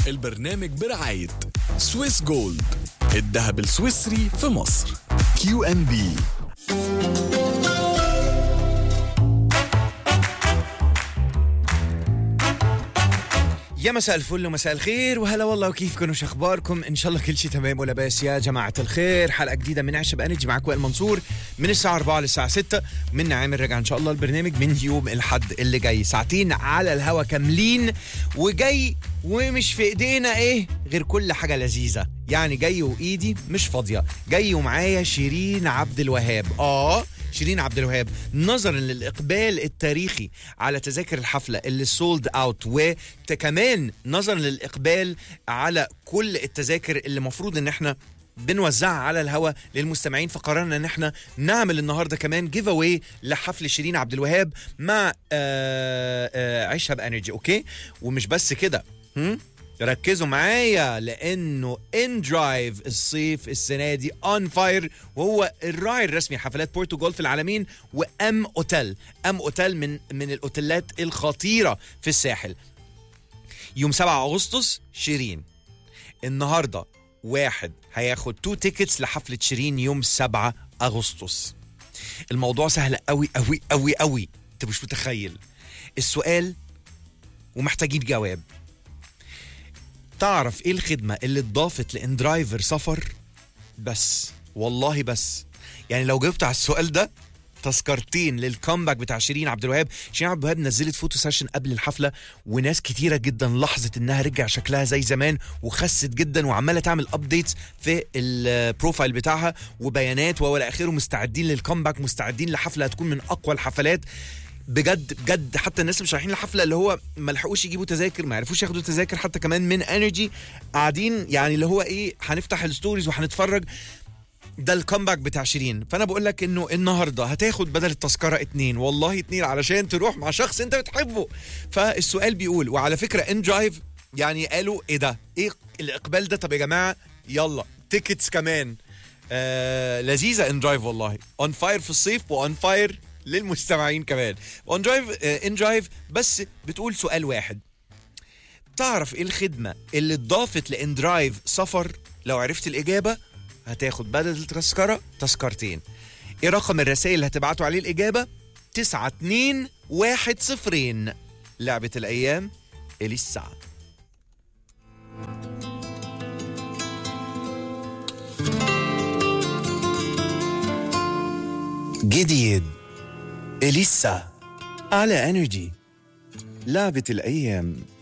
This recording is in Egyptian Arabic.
البرنامج برعاية سويس جولد الذهب السويسري في مصر كيو ان بي يا مساء الفل ومساء الخير وهلا والله وكيفكم وش اخباركم ان شاء الله كل شيء تمام ولا باس يا جماعه الخير حلقه جديده من عشب انرجي معك وائل منصور من الساعه 4 للساعه 6 من عامل رجع ان شاء الله البرنامج من يوم الاحد اللي جاي ساعتين على الهوا كاملين وجاي ومش في ايدينا ايه غير كل حاجه لذيذه يعني جاي وايدي مش فاضيه جاي ومعايا شيرين عبد الوهاب اه شيرين عبد الوهاب نظرا للاقبال التاريخي على تذاكر الحفله اللي سولد اوت وكمان نظرا للاقبال على كل التذاكر اللي المفروض ان احنا بنوزعها على الهوا للمستمعين فقررنا ان احنا نعمل النهارده كمان جيف اواي لحفل شيرين عبد الوهاب مع آه آه عيشها بانرجي اوكي ومش بس كده هم؟ ركزوا معايا لانه ان درايف الصيف السنه دي اون فاير وهو الراعي الرسمي حفلات بورتو جولف العالمين وام اوتيل ام اوتيل من من الاوتيلات الخطيره في الساحل يوم 7 اغسطس شيرين النهارده واحد هياخد تو تيكتس لحفله شيرين يوم 7 اغسطس الموضوع سهل قوي قوي قوي قوي انت مش متخيل السؤال ومحتاجين جواب تعرف ايه الخدمه اللي اتضافت لان درايفر سفر بس والله بس يعني لو جاوبت على السؤال ده تذكرتين للكومباك بتاع شيرين عبد الوهاب شيرين عبد الوهاب نزلت فوتو سيشن قبل الحفله وناس كتيره جدا لاحظت انها رجع شكلها زي زمان وخست جدا وعماله تعمل ابديتس في البروفايل بتاعها وبيانات والى اخره مستعدين للكومباك مستعدين لحفله هتكون من اقوى الحفلات بجد بجد حتى الناس اللي مش رايحين الحفله اللي هو ما لحقوش يجيبوا تذاكر ما عرفوش ياخدوا تذاكر حتى كمان من انرجي قاعدين يعني اللي هو ايه هنفتح الستوريز وهنتفرج ده الكومباك بتاع شيرين فانا بقول لك انه النهارده هتاخد بدل التذكره اتنين والله اتنين علشان تروح مع شخص انت بتحبه فالسؤال بيقول وعلى فكره ان درايف يعني قالوا ايه ده ايه الاقبال ده طب يا جماعه يلا تيكتس كمان آه لذيذه ان درايف والله اون فاير في الصيف واون فاير للمستمعين كمان اون درايف ان درايف بس بتقول سؤال واحد تعرف ايه الخدمه اللي اتضافت لان درايف سفر لو عرفت الاجابه هتاخد بدل التذكره تذكرتين ايه رقم الرسائل اللي هتبعتوا عليه الاجابه 9 2 1 0 لعبه الايام اليسا جديد اليسا على انرجي لعبه الايام